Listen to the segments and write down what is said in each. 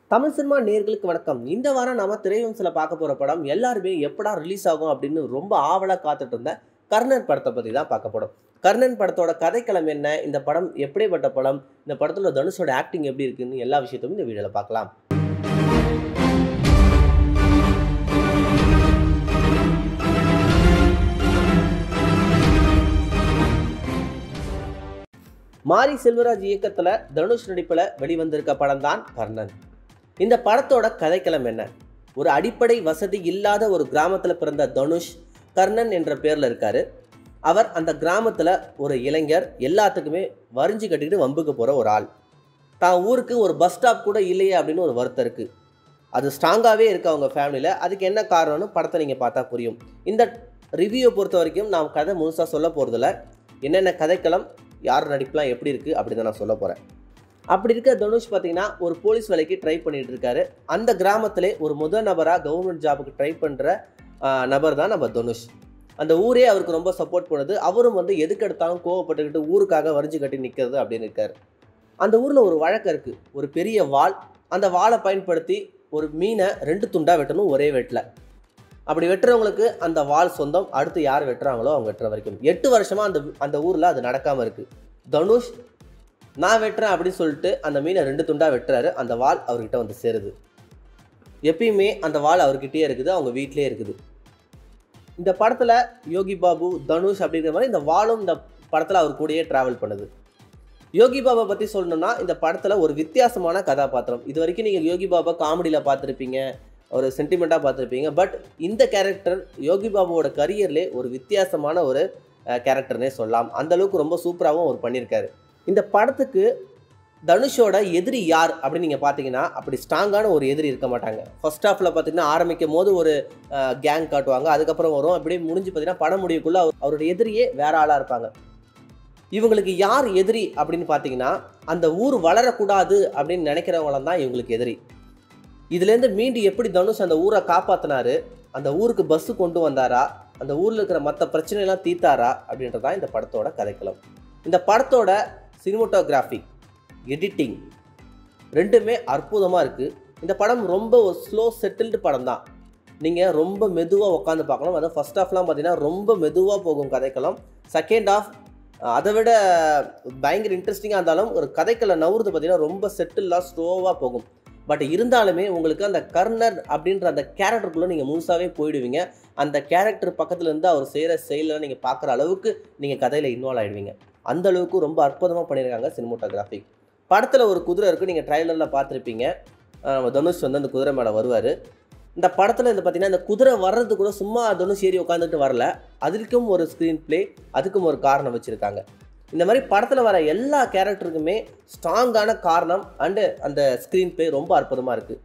Tamil cinema நேர்களுக்கு வணக்கம் இந்த வாரம் நாம திரைவம்சில் பார்க்க போற படம் எல்லாருமே எப்படா ரிலீஸ் ஆகும் அப்படின்னு ரொம்ப ஆவலா காத்துட்டு இருந்த கர்ணன் படத்தை பத்தி தான் பார்க்க போறோம் கர்ணன் படத்தோட கதைக்களம் என்ன இந்த படம் எப்படிப்பட்ட படம் இந்த படத்துல தனுஷோட ஆக்டிங் எப்படி இருக்குன்னு எல்லா விஷயத்தையும் இந்த வீடியோல பார்க்கலாம் மாரி செல்வராஜ் இயக்கத்துல தனுஷ் நடிப்புல வெளிவந்திருக்க படம் தான் கர்ணன் இந்த படத்தோட கதைக்களம் என்ன ஒரு அடிப்படை வசதி இல்லாத ஒரு கிராமத்துல பிறந்த தனுஷ் கர்ணன் என்ற பேர்ல இருக்காரு அவர் அந்த கிராமத்துல ஒரு இளைஞர் எல்லாத்துக்குமே வரிஞ்சு கட்டிட்டு வம்புக்கு போற ஒரு ஆள் தான் ஊருக்கு ஒரு பஸ் ஸ்டாப் கூட இல்லையே அப்படின்னு ஒரு வருத்தம் இருக்கு அது ஸ்ட்ராங்காகவே இருக்கு அவங்க ஃபேமிலியில் அதுக்கு என்ன காரணம்னு படத்தை நீங்கள் பார்த்தா புரியும் இந்த ரிவ்யூவை பொறுத்த வரைக்கும் நான் கதை முழுசாக சொல்ல போகிறதில்ல என்னென்ன கதைக்களம் யார் நடிப்புலாம் எப்படி இருக்குது அப்படி தான் நான் சொல்ல போகிறேன் அப்படி இருக்க தனுஷ் பார்த்தீங்கன்னா ஒரு போலீஸ் வேலைக்கு ட்ரை பண்ணிட்டு இருக்காரு அந்த கிராமத்திலே ஒரு முதல் நபராக கவர்மெண்ட் ஜாபுக்கு ட்ரை பண்ணுற நபர் தான் நம்ம தனுஷ் அந்த ஊரே அவருக்கு ரொம்ப சப்போர்ட் பண்ணுது அவரும் வந்து எதுக்கு எடுத்தாலும் கோவப்பட்டுக்கிட்டு ஊருக்காக வரிஞ்சு கட்டி நிற்கிறது அப்படின்னு இருக்காரு அந்த ஊரில் ஒரு வழக்கம் இருக்குது ஒரு பெரிய வாள் அந்த வாளை பயன்படுத்தி ஒரு மீனை ரெண்டு துண்டாக வெட்டணும் ஒரே வெட்டில் அப்படி வெட்டுறவங்களுக்கு அந்த வாள் சொந்தம் அடுத்து யார் வெட்டுறாங்களோ அவங்க வெட்டுற வரைக்கும் எட்டு வருஷமாக அந்த அந்த ஊரில் அது நடக்காமல் இருக்குது தனுஷ் நான் வெட்டுறேன் அப்படின்னு சொல்லிட்டு அந்த மீனை ரெண்டு துண்டாக வெட்டுறாரு அந்த வாள் அவர்கிட்ட வந்து சேருது எப்பயுமே அந்த வாள் அவர்கிட்டயே இருக்குது அவங்க வீட்டிலே இருக்குது இந்த படத்தில் யோகி பாபு தனுஷ் அப்படிங்கிற மாதிரி இந்த வாளும் இந்த படத்தில் அவர் கூடயே ட்ராவல் பண்ணுது யோகி பாபா பற்றி சொல்லணும்னா இந்த படத்தில் ஒரு வித்தியாசமான கதாபாத்திரம் இது வரைக்கும் நீங்கள் யோகி பாபா காமெடியில் பார்த்துருப்பீங்க ஒரு சென்டிமெண்ட்டாக பார்த்துருப்பீங்க பட் இந்த கேரக்டர் யோகி பாபுவோட கரியர்லேயே ஒரு வித்தியாசமான ஒரு கேரக்டர்னே சொல்லலாம் அந்த அளவுக்கு ரொம்ப சூப்பராகவும் அவர் பண்ணியிருக்காரு இந்த படத்துக்கு தனுஷோட எதிரி யார் அப்படின்னு நீங்கள் பார்த்தீங்கன்னா அப்படி ஸ்ட்ராங்கான ஒரு எதிரி இருக்க மாட்டாங்க ஃபர்ஸ்ட் ஹாஃபில் பார்த்தீங்கன்னா ஆரம்பிக்கும் போது ஒரு கேங் காட்டுவாங்க அதுக்கப்புறம் வரும் அப்படியே முடிஞ்சு பார்த்தீங்கன்னா படம் முடிவுக்குள்ளே அவர் அவரோட எதிரியே வேற ஆளாக இருப்பாங்க இவங்களுக்கு யார் எதிரி அப்படின்னு பார்த்தீங்கன்னா அந்த ஊர் வளரக்கூடாது அப்படின்னு நினைக்கிறவங்களாம் தான் இவங்களுக்கு எதிரி இதுலேருந்து மீண்டு எப்படி தனுஷ் அந்த ஊரை காப்பாற்றினாரு அந்த ஊருக்கு பஸ்ஸு கொண்டு வந்தாரா அந்த ஊரில் இருக்கிற மற்ற பிரச்சனைலாம் தீர்த்தாரா அப்படின்றது தான் இந்த படத்தோட கதைக்களம் இந்த படத்தோட சினிமோட்டோகிராஃபி எடிட்டிங் ரெண்டுமே அற்புதமாக இருக்குது இந்த படம் ரொம்ப ஒரு ஸ்லோ செட்டில்டு படம் தான் நீங்கள் ரொம்ப மெதுவாக உட்காந்து பார்க்கணும் அதுவும் ஃபஸ்ட் ஹாஃப்லாம் பார்த்தீங்கன்னா ரொம்ப மெதுவாக போகும் கதைக்களம் செகண்ட் ஹாஃப் அதை விட பயங்கர இன்ட்ரெஸ்டிங்காக இருந்தாலும் ஒரு கதைக்களை நவுறது பார்த்தீங்கன்னா ரொம்ப செட்டிலாக ஸ்லோவாக போகும் பட் இருந்தாலுமே உங்களுக்கு அந்த கர்ணர் அப்படின்ற அந்த கேரக்டருக்குள்ளே நீங்கள் முழுசாகவே போயிடுவீங்க அந்த கேரக்டர் பக்கத்தில் இருந்து அவர் செய்கிற செயலை நீங்கள் பார்க்குற அளவுக்கு நீங்கள் கதையில் இன்வால்வ் ஆகிடுவீங்க அந்த அளவுக்கு ரொம்ப அற்புதமாக பண்ணியிருக்காங்க சினிமோட்டோகிராஃபி படத்தில் ஒரு குதிரை இருக்குது நீங்கள் ட்ரைலரில் பார்த்துருப்பீங்க அஹ் தனுஷ் வந்து அந்த குதிரை மேலே வருவார் இந்த படத்தில் இந்த பார்த்தீங்கன்னா இந்த குதிரை வர்றது கூட சும்மா தனுஷ் ஏறி உட்காந்துட்டு வரல அதுக்கும் ஒரு ஸ்க்ரீன் ப்ளே அதுக்கும் ஒரு காரணம் வச்சுருக்காங்க இந்த மாதிரி படத்தில் வர எல்லா கேரக்டருக்குமே ஸ்ட்ராங்கான காரணம் அண்டு அந்த ஸ்க்ரீன் ப்ளே ரொம்ப அற்புதமாக இருக்குது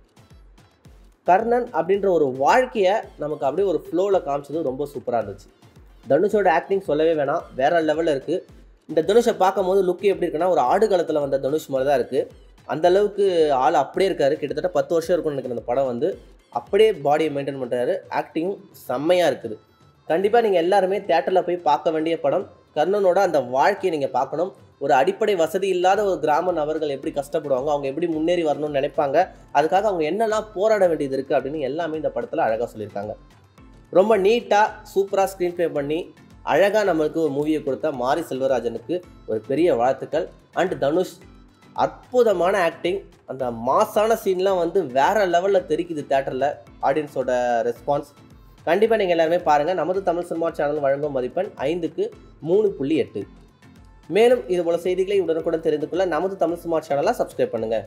கர்ணன் அப்படின்ற ஒரு வாழ்க்கையை நமக்கு அப்படியே ஒரு ஃப்ளோவில் காமிச்சது ரொம்ப சூப்பராக இருந்துச்சு தனுஷோட ஆக்டிங் சொல்லவே வேணாம் வேற லெவலில் இருக்குது இந்த தனுஷை பார்க்கும்போது லுக் எப்படி இருக்குன்னா ஒரு ஆடு காலத்தில் வந்த தனுஷ் மாதிரி தான் இருக்குது அந்த அளவுக்கு ஆள் அப்படியே இருக்காரு கிட்டத்தட்ட பத்து வருஷம் இருக்கும்னு நினைக்கிறேன் அந்த படம் வந்து அப்படியே பாடியை மெயின்டைன் பண்ணுறாரு ஆக்டிங்கும் செம்மையாக இருக்குது கண்டிப்பாக நீங்கள் எல்லாருமே தேட்டரில் போய் பார்க்க வேண்டிய படம் கர்ணனோட அந்த வாழ்க்கையை நீங்கள் பார்க்கணும் ஒரு அடிப்படை வசதி இல்லாத ஒரு கிராம நபர்கள் எப்படி கஷ்டப்படுவாங்க அவங்க எப்படி முன்னேறி வரணும்னு நினைப்பாங்க அதுக்காக அவங்க என்னெல்லாம் போராட வேண்டியது இருக்குது அப்படின்னு எல்லாமே இந்த படத்தில் அழகாக சொல்லியிருக்காங்க ரொம்ப நீட்டாக சூப்பராக ஸ்க்ரீன் ப்ளே பண்ணி அழகாக நம்மளுக்கு ஒரு மூவியை கொடுத்த மாரி செல்வராஜனுக்கு ஒரு பெரிய வாழ்த்துக்கள் அண்ட் தனுஷ் அற்புதமான ஆக்டிங் அந்த மாசான சீன்லாம் வந்து வேற லெவலில் தெரிக்குது தேட்டரில் ஆடியன்ஸோட ரெஸ்பான்ஸ் கண்டிப்பாக நீங்கள் எல்லாருமே பாருங்கள் நமது தமிழ் சினிமா சேனல் வழங்கும் மதிப்பெண் ஐந்துக்கு மூணு புள்ளி எட்டு மேலும் இது போல செய்திகளை உடனுக்குடன் தெரிந்து கொள்ள நமது தமிழ் சினிமா சேனலை சப்ஸ்கிரைப் பண்ணுங்கள்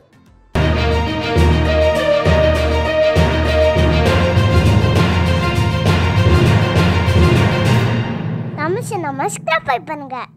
தமிழ் சினிமா சப்ஸ்கிரைப் பண்ணுங்க